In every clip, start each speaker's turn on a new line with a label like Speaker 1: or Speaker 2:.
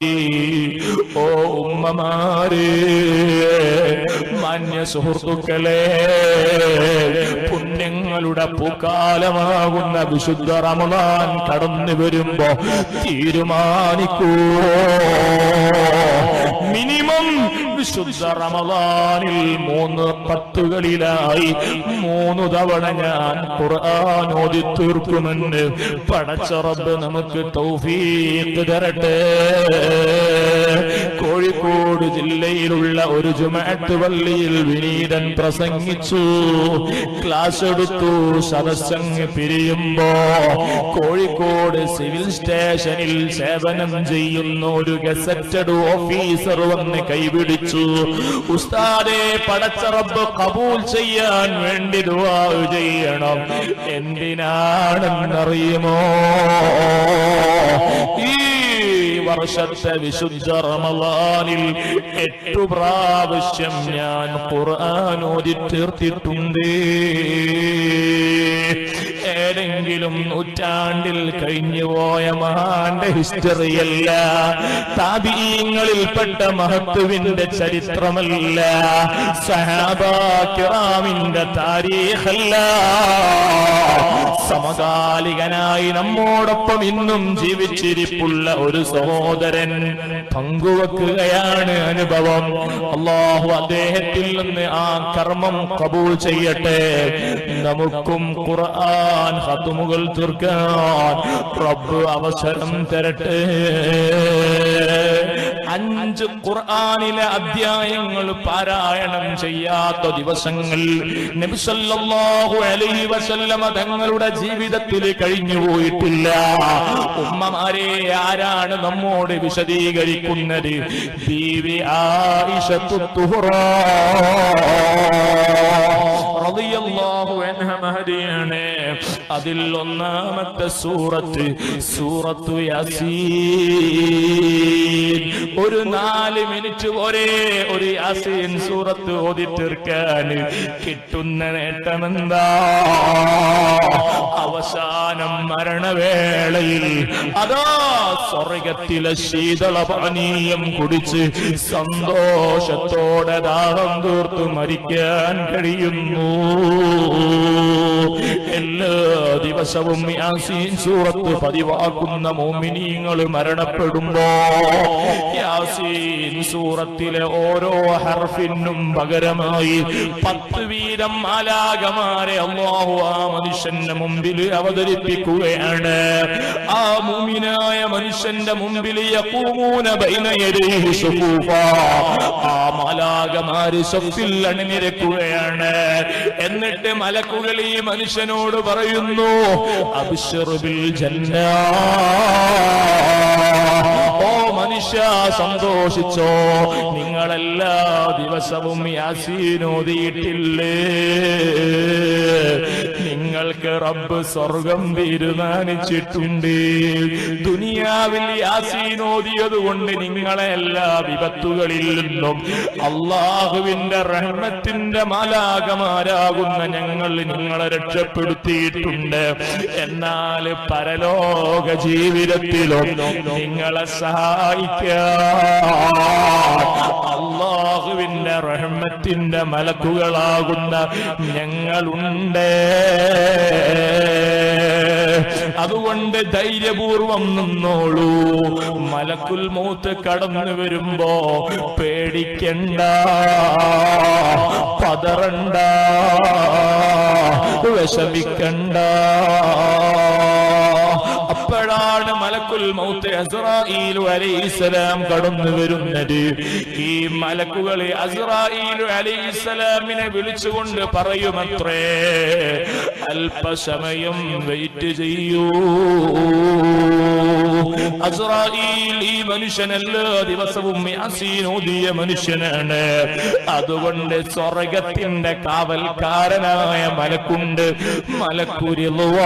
Speaker 1: ഓ ഉമ്മമാരെ മാന്യ സുഹൃത്തുക്കളെ പുണ്യങ്ങളുടെ പൂക്കാലമാകുന്ന വിശുദ്ധ റമദാൻ കടന്നു വരുമ്പോ തീരുമാനിക്കൂ മിനിമം വിശുദ്ധ റമദാനിൽ മൂന്ന് പത്തുകളിലായി മൂന്ന് തവണ ഞാൻ ഖുർആൻ ഓതി തീർക്കുമെന്ന് പടച്ച റബ്ബ് നമുക്ക് തൗഫീഖ് തരട്ടെ കോഴിക്കോട് ജില്ലയിലുള്ള ഒരു ജുമാഅത്ത് പള്ളിയിൽ വിനീതൻ പ്രസംഗിച്ചു ക്ലാസ് എടുത്തു സദസ്സങ്ങ് പിരിയുമ്പോ കോഴിക്കോട് സിവിൽ സ്റ്റേഷനിൽ സേവനം ചെയ്യുന്ന ഒരു ഗസറ്റഡ് ഓഫീസർ വന്ന് കൈപിടിച്ചു ഉസ്താദെ പടച്ച റബ്ബ് കബൂൽ ചെയ്യാൻ വേണ്ടി ദുആ ചെയ്യണം എന്തിനാണെന്നറിയുമോ ഈ വർഷത്തെ വിശുദ്ധ റമളാനിൽ എട്ടു പ്രാവശ്യം ഞാൻ ഖുർആൻ ഓതി തീർത്തിട്ടുണ്ട് ഏതെങ്കിലും നൂറ്റാണ്ടിൽ കഴിഞ്ഞു പോയ മഹാന്റെ ഹിസ്റ്ററിയല്ല താപീയങ്ങളിൽപ്പെട്ട മഹത്തുവിന്റെ ചരിത്രമല്ല സഹാബാക്കിറാമിന്റെ താരീഖല്ല സമകാലികനായി നമ്മോടൊപ്പം ഇന്നും ജീവിച്ചിരിപ്പുള്ള ഒരു സഹോദരൻ പങ്കുവെക്കുകയാണ് അനുഭവം അള്ളാഹു അദ്ദേഹത്തിൽ നിന്ന് ആ കർമ്മം കബൂൾ ചെയ്യട്ടെ നമുക്കും ഖുർആൻ ഹത്തുമുകൾ തീർക്കാൻ റബ്ബ് അവസരം തരട്ടെ അഞ്ച് ഖുർആനിലെ അധ്യായങ്ങൾ പാരായണം ചെയ്യാത്ത ദിവസങ്ങൾ നബി സല്ലല്ലാഹു അലൈഹി വസല്ലമ തങ്ങളുടെ ജീവിതത്തിൽ കഴിഞ്ഞു പോയിട്ടില്ല ഉമ്മമാരെ ആരാണ് നമ്മോട് വിശദീകരിക്കുന്നത് ബീവി ആയിഷത്തു തുഹ്റാ റളിയല്ലാഹു അൻഹ മഹദിയാണ് അതിൽ ഒന്നാമത്തെ സൂറത്ത് സൂറത്തു യാസീൻ ഒരു നാല് മിനിറ്റ് ഒരേ ഒരു യാസീൻ സൂറത്ത് ഓതി തീർക്കാൻ കിട്ടുന്ന നേട്ടമെന്താ അവസാനം മരണവേളയിൽ അതാ സ്വർഗത്തിലെ ശീതള പാനീയം കുടിച്ച് സന്തോഷത്തോടെ ദാഹം തീർത്തു മരിക്കാൻ കഴിയുന്നു എല്ലാ ദിവസവും യാസീൻ സൂറത്ത് പതിവാക്കുന്ന മോമിനിയങ്ങൾ മരണപ്പെടുമ്പോ യാസീൻ സൂറത്തിലെ ഓരോ ഹർഫിനും പകരമായി പത്ത് വീതം മാലാകമാരെ അള്ളാഹു ആ മനുഷ്യന്റെ മുമ്പിൽ അവതരിപ്പിക്കുകയാണ് ആ മുമിനായ മനുഷ്യന്റെ മുമ്പിൽ യഖൂമൂന ബൈന യദൈഹി സുഫൂഫാ. ആ മാലാകമാര് സ്വത്തിൽ അണിനിരക്കുകയാണ് എന്നിട്ട് മലക്കുകൾ ഈ മനുഷ്യനോട് പറയുന്നു അബ്ശിർ ബിൽ ജന്ന ഓ മനുഷ്യ സന്തോഷിച്ചോ നിങ്ങളെല്ലാ ദിവസവും യാസീനോദിയിട്ടില്ലേ നിങ്ങൾക്ക് റബ്ബ് സ്വർഗം തീരുമാനിച്ചിട്ടുണ്ട് ദുനിയാവിൽ യാസീനോദിയത് കൊണ്ട് നിങ്ങളെ എല്ലാ വിപത്തുകളിൽ നിന്നും അള്ളാഹുവിന്റെ റഹ്മത്തിന്റെ മാലാകമാരാകുന്ന ഞങ്ങൾ നിങ്ങളെ രക്ഷപ്പെടുത്തിയിട്ടുണ്ട് എന്നാൽ പരലോക ജീവിതത്തിലും നിങ്ങളെ സഹായിക്കാൻ അള്ളാഹുവിന്റെ റഹ്മത്തിന്റെ മലക്കുകളാകുന്ന ഞങ്ങളുണ്ട് അതുകൊണ്ട് ധൈര്യപൂർവം നിന്നോളൂ മലക്കുൽ മൂത്ത് കടന്നു വരുമ്പോ പേടിക്കണ്ട പതറണ്ട വിഷമിക്കണ്ട അപ്പോഴാണ് മലക്കുൽ മൗത്ത് അസ്രായീലു അലൈഹിസ്സലാം കടന്നു വരുന്നത് ഈ മലക്കുകളെ അസ്രായീലു അലൈഹിസ്സലാമിനെ വിളിച്ചുകൊണ്ട് പറയുമത്രേ അല്പസമയം വെയിറ്റ് ചെയ്യൂ അസ്രായീൽ ഈ മനുഷ്യൻ എല്ലാ ദിവസവും യാസീൻ ഓതിയ മനുഷ്യനാണ് അതുകൊണ്ട് സ്വർഗത്തിന്റെ കാവൽക്കാരനായ മലക്കുണ്ട് മലക്കുരിളുവാ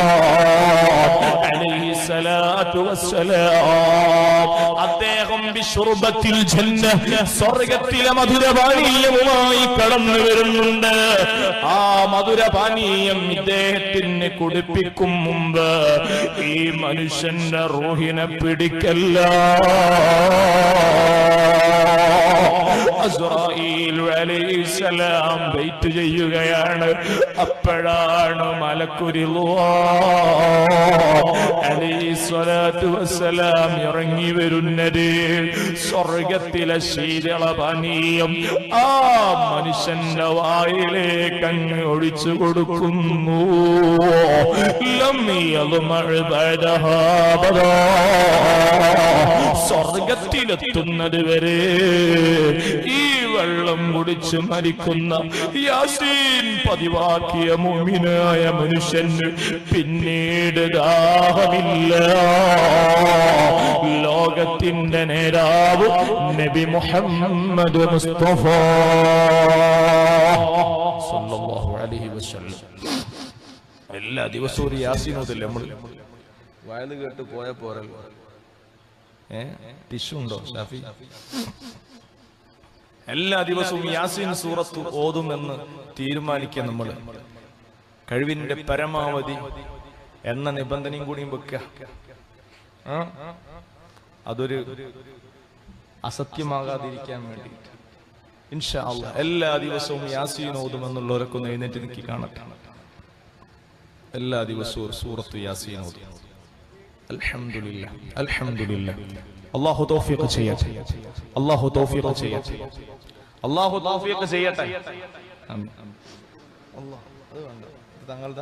Speaker 1: അലൈഹി സ്വലാത്തു വസ്സലാം അദ്ദേഹം ബിശുർബത്തിൽ ജന്ന സ്വർഗത്തിലെ മധുരപാനീയവുമായി കടന്നു വരുന്നുണ്ട് ആ മധുരപാനീയം ഇദ്ദേഹത്തിന് കുടിപ്പിക്കും മുമ്പ് ഈ മനുഷ്യന്റെ റൂഹിനെ പിടിക്കല്ല അലൈഹിസ്സലാം വെയിറ്റ് ചെയ്യുകയാണ് അപ്പോഴാണ് മലക്കുരിളോ അലൈഹിസ്സലാത്തു വസ്സലാം ഇറങ്ങി വരുന്നത് സ്വർഗത്തിലെ ശീതളപാനീയം ആ മനുഷ്യന്റെ വായിലേക്ക് അങ്ങ് ഒഴിച്ചു കൊടുക്കുന്നു ലം യദ്മഅ ബഅദഹാ അബദാ. സ്വർഗത്തിലെത്തുന്നത് വരെ ഈ വെള്ളം കുടിച്ച് മരിക്കുന്ന യാസീൻ പതിവാക്കിയ മുമിനായ മനുഷ്യന് പിന്നീട് ദാഹമില്ല ലോകത്തിന്റെ നേതാവ് നബി മുഹമ്മദ് മുസ്തഫ സല്ലല്ലാഹു അലൈഹി വസല്ലം എല്ലാ ദിവസവും ഒരു യാസീൻ ഓതില്ലേ നമ്മൾ
Speaker 2: വയത് കേട്ട് പോയ പോരല്ലോ
Speaker 1: ഏ ടിഷ്യൂ ഉണ്ടോ ഷാഫി എല്ലാ ദിവസവും യാസീൻ സൂറത്ത് ഓതുമെന്ന് തീരുമാനിക്കുക നമ്മൾ കഴിവിന്റെ പരമാവധി എന്ന നിബന്ധനയും കൂടിയും വെക്കുക ആ? അതൊരു അസത്യമാകാതിരിക്കാൻ വേണ്ടിയിട്ട് ഇൻഷാ അല്ലാ എല്ലാ ദിവസവും യാസീൻ ഓതുമെന്നുള്ളവരൊക്കെ ഒന്ന് എഴുന്നേറ്റ് നിൽക്കി കാണട്ടെ എല്ലാ ദിവസവും സൂറത്ത് യാസീൻ ഓതും അൽഹംദുലില്ല അൽഹംദുലില്ല അള്ളാഹു തൗഫീഖ് ചെയ്യട്ടെ അള്ളാഹു തൗഫീഖ് ചെയ്യട്ടെ അള്ളാഹു തൗഫീഖ് ചെയ്യട്ടെ ആമീൻ. അല്ലാഹ്, അത് വേണ്ട. ഇത് താങ്കളുടെ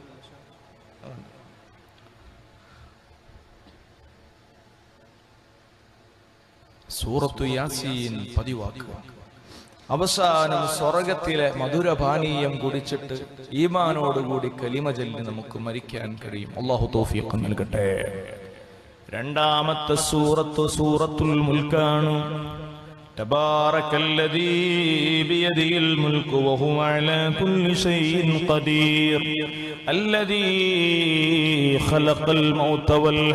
Speaker 1: സൂറത്തു യാസീൻ പതിവാക്കുക അവസാനം സ്വർഗത്തിലെ മധുരപാനീയം കുടിച്ചിട്ട് ഈമാനോടുകൂടി കലിമ ചൊല്ലി നമുക്ക് മരിക്കാൻ കഴിയും അള്ളാഹു തോഫിയൊക്കെ നൽകട്ടെ രണ്ടാമത്തെ സൂറത്ത് സൂറത്തുൽ മുൽക്കാണ് تبارك الذي بيده الملك وهو على كل شيء قدير الذي خلق الموت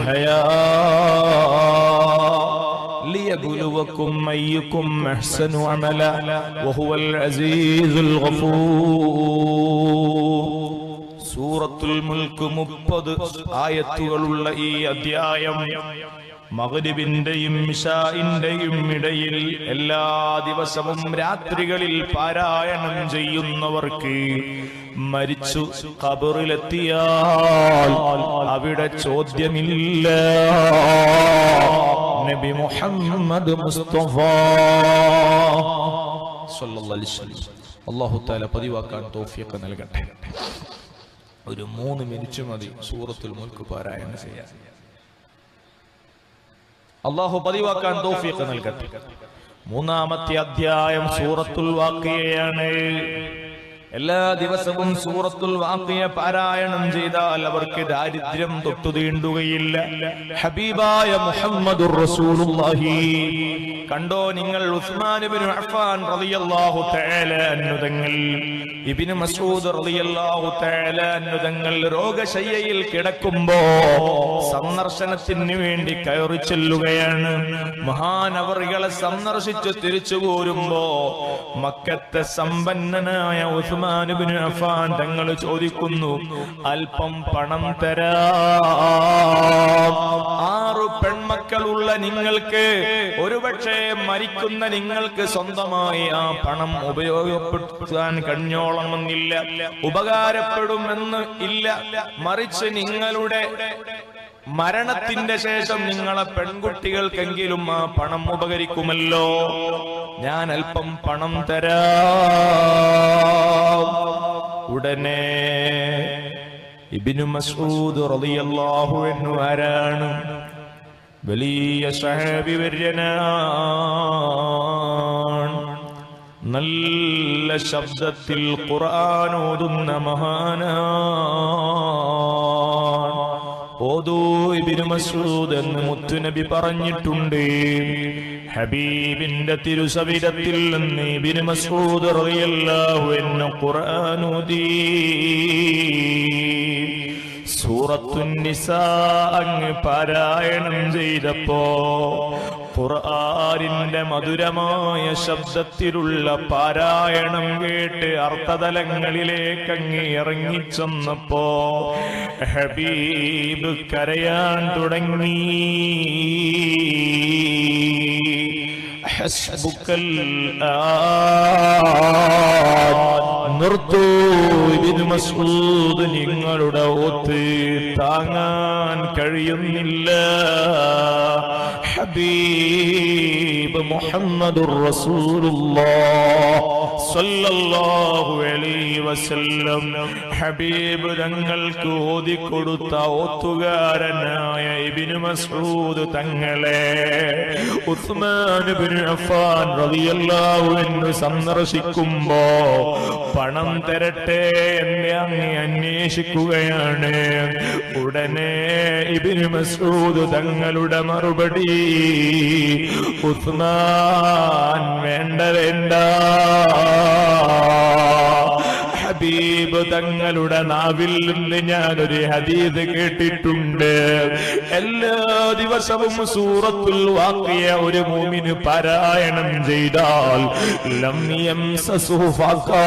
Speaker 1: والحياه ليبلوكم أيكم أحسن عملا وهو العزيز الغفور സൂറത്തുൽ മുൽക്ക് മുപ്പത് ആയത്തുകളുള്ള ഈ അധ്യായം മകരിബിന്റെയും മിഷായിന്റെയും ഇടയിൽ എല്ലാ ദിവസവും രാത്രികളിൽ പാരായണം ചെയ്യുന്നവർക്ക് മരിച്ചു കബറിലെത്തിയാൽ അവിടെ ചോദ്യമില്ല നബി മുഹമ്മദ് മുസ്തഫ സല്ലല്ലാഹു അലൈഹി വസല്ലം അല്ലാഹു തആല പതിവാക്കാൻ തൗഫീഖ് നൽകട്ടെ ഒരു മൂന്ന് മിനിറ്റ് മതി സൂറത്തുൽ മുൽക്ക് പാരായണം ചെയ്യാൻ അള്ളാഹു പതിവാക്കാൻ തൗഫീഖ് നൽകട്ടെ മൂന്നാമത്തെ അധ്യായം സൂറത്തുൽ വാക്കിയയാണ് എല്ലാ ദിവസവും സൂറത്തുൽ വാക്കിയ പാരായണം ചെയ്താൽ അവർക്ക് ദാരിദ്ര്യം തൊട്ടു തീണ്ടുകയില്ല ഹബീബായ മുഹമ്മദുർ റസൂലുള്ളാഹി കണ്ടോ നിങ്ങൾ ഉസ്മാൻ ഇബ്നു അഫ്ഫാൻ റളിയല്ലാഹു തആല അന്നുതങ്ങൾ ഇബ്നു മസ്ഊദ് റളിയല്ലാഹു തആല അന്നുതങ്ങൾ രോഗശയ്യയിൽ കിടക്കുമ്പോ സന്ദർശനത്തിന് വേണ്ടി കയറി ചെല്ലുകയാണ് മഹാനവറികളെ സന്ദർശിച്ചു തിരിച്ചു പോരുമ്പോ മക്കത്തെ സമ്പന്നനായ ഉസ്മാൻ ഇബ്നു അഫ്ഫാൻ തങ്ങൾ ചോദിക്കുന്നു അല്പം പണം തരാം ആറു പെൺമക്കളുള്ള നിങ്ങൾക്ക് ഒരുപക്ഷെ മരിക്കുന്ന നിങ്ങൾക്ക് സ്വന്തമായി ആ പണം ഉപയോഗപ്പെടുത്താൻ കഴിഞ്ഞോളണമെന്നില്ല ഉപകാരപ്പെടുമെന്ന് ഇല്ല മറിച്ച് നിങ്ങളുടെ മരണത്തിന്റെ ശേഷം നിങ്ങളെ പെൺകുട്ടികൾക്കെങ്കിലും ആ പണം ഉപകരിക്കുമല്ലോ ഞാൻ അല്പം പണം തരാം ഉടനെ ഇബിനു മസൂദ് റളിയല്ലാഹു അൻഹു ആരാണ് വലിയ സഹാബി വര്യനാണ് നല്ല ശബ്ദത്തിൽ ഖുർആൻ ഓതുന്ന മഹാനാണ് ഓതൂ ഇബിനു മസൂദ് എന്ന് മുത്തുനബി പറഞ്ഞിട്ടുണ്ട് ഹബീബിന്റെ തിരുസവിധത്തിൽ നിന്ന് ഇബിനു മസൂദ് റളിയല്ലാഹു അൻഹു ഖുർആൻ ഓതി സൂറത്തുന്നിസാ അങ്ങ് പാരായണം ചെയ്തപ്പോ ഖുർആനിന്റെ മധുരമായ ശബ്ദത്തിലുള്ള പാരായണം കേട്ട് അർത്ഥതലങ്ങളിലേക്ക് അങ്ങ് ഇറങ്ങിച്ചെന്നപ്പോ ഹബീബ് കരയാൻ തുടങ്ങി حسبك الآن നിർത്തൂ ഇബിന് മസ്ഊദ് നിങ്ങളുടെ ഒത്ത് താങ്ങാൻ കഴിയുന്നില്ല ഹബീബ് മുഹമ്മദുർ റസൂലുള്ളാഹ് സ്വല്ലല്ലാഹു അലൈഹി വസല്ലം ഹബീബ് തങ്ങൾക്ക് ഓതിക്കൊടുത്ത ഓത്തുകാരനായ ഇബ്നു മസ്ഊദ് തങ്ങളെ ഉസ്മാൻ ഇബ്നു അഫ്ഫാൻ റളിയല്ലാഹു അൻഹു സന്ദർശിക്കുമ്പോ പണം തരട്ടെ എന്നെ അങ്ങ് അന്വേഷിക്കുകയാണ് ഉടനെ ഇബ്നു മസ്ഊദ് തങ്ങളുടെ മറുപടി ഉസ്മാൻ വേണ്ട വേണ്ട ഹബീബ് തങ്ങളുടെ നാവിൽ നിന്ന് ഞാനൊരു ഹദീദ് കേട്ടിട്ടുണ്ട് എല്ലാ ദിവസവും സൂറത്തുൽ വാക്കിയ ഒരു മൂമിന് പാരായണം ചെയ്താൽ ലം യംസസുഹു ഫഖാ.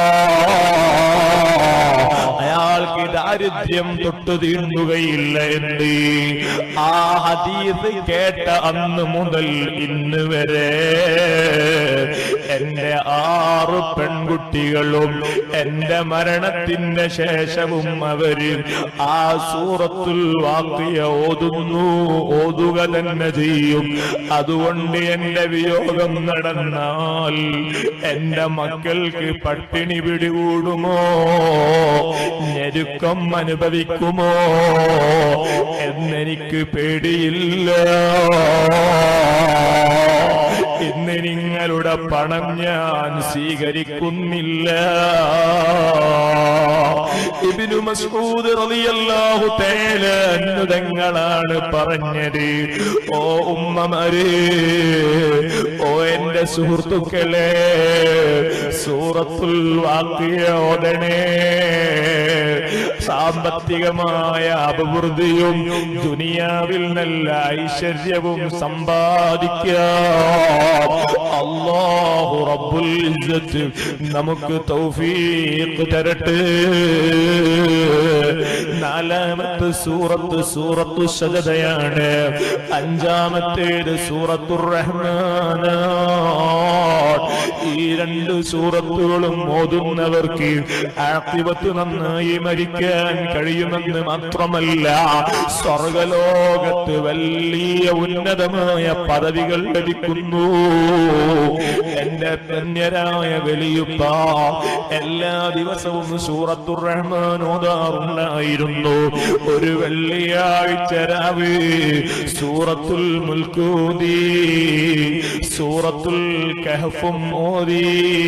Speaker 1: അയാൾക്ക് ദാരിദ്ര്യം തൊട്ടു തീർന്നുകയില്ല എന്ന് ആ ഹദീസ് കേട്ട അന്ന് മുതൽ ഇന്ന് വരെ എന്റെ ആറ് പെൺകുട്ടികളും എന്റെ മരണത്തിന്റെ ശേഷവും അവര് ആ സൂറത്തുൽ വാക്കിയ ഓതുന്നു ഓതുക തന്നെ ചെയ്യും അതുകൊണ്ട് എന്റെ വിയോഗം നടന്നാൽ എന്റെ മക്കൾക്ക് പട്ടിണി പിടികൂടുമോ ഞെരുക്കം അനുഭവിക്കുമോ എന്നെനിക്ക് പേടിയില്ല ഇന്ന് നിങ്ങളുടെ പണം ഞാൻ സ്വീകരിക്കുന്നില്ല ഇബിനു മസ്ഊദ് റളിയല്ലാഹു തആല അന്നുതങ്ങളാണ് പറഞ്ഞത് ഓ ഉമ്മമാരെ ഓ എന്റെ സുഹൃത്തുക്കളെ സൂറത്തുൽ വാക്കിയ ഓതണേ സാമ്പത്തികമായ അഭിവൃദ്ധിയും ദുനിയാവിൽ നല്ല ഐശ്വര്യവും സമ്പാദിക്കാം അല്ലാഹു റബ്ബുൽ ഇസ്സത്ത് നമുക്ക് തൗഫീഖ് തരട്ടെ നാലാമത്തെ സൂറത്ത് സൂറത്തു സജദയാണ് അഞ്ചാമത്തേത് സൂറത്തുർ റഹ്മാന ഈ രണ്ട് സൂറത്തുകളും ഓതുന്നവർക്ക് ആക്തിവത്ത് നന്നായി മരിക്കാൻ കഴിയുമെന്ന് മാത്രമല്ല സ്വർഗലോകത്ത് വലിയ ഉന്നതമായ പദവികൾ ലഭിക്കുന്നു എന്റെ ധന്യരായ വലിയുപ്പ എല്ലാ ദിവസവും സൂറത്തുർ റഹ്മാൻ ഓതാറുണ്ടായിരുന്നു ഒരു വെള്ളിയാഴ്ച രാവ് സൂറത്തുൽ മുൽക്കൂതി സൂറത്തുൽ കഹഫും ഓതി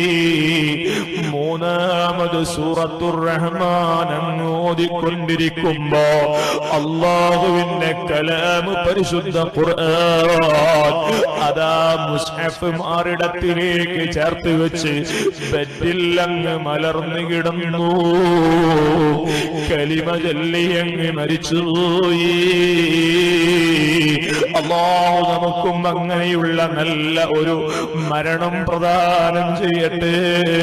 Speaker 1: മൂന്നാമത് സൂറത്തുർ റഹ്മാൻ അങ്ങ് ഓതിക്കൊണ്ടിരിക്കുമ്പോ അള്ളാഹുവിന്റെ കലാമ് പരിശുദ്ധ ഖുർആൻ അതാ മുസ്ഹഫ് മാറിടത്തിലേക്ക് ചേർത്ത് വെച്ച് ബെഡിൽ അങ്ങ് മലർന്നു കിടന്നു കലിമ ചൊല്ലി അങ്ങ് മരിച്ചുപോയി അള്ളാഹു നമുക്കും അങ്ങനെയുള്ള നല്ല ഒരു മരണം പ്രദാനം ചെയ്യട്ടെ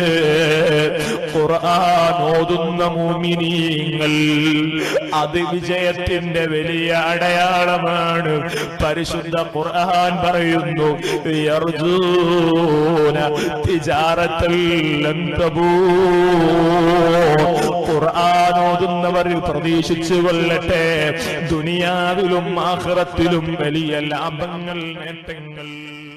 Speaker 1: ഖുർആൻ ഓതുന്ന മോമിനീങ്ങൾ അത് വിജയത്തിന്റെ വലിയ അടയാളമാണ് പരിശുദ്ധ ഖുർആൻ പറയുന്നു യർജൂന തിജാറത്തൽ ലൻ തബൂർ. ഖുർആൻ ഓതുന്നവർ പ്രതീക്ഷിച്ചു കൊള്ളട്ടെ ദുനിയാവിലും ആഖിറത്തിലും വലിയ ലാഭങ്ങൾ നേട്ടങ്ങൾ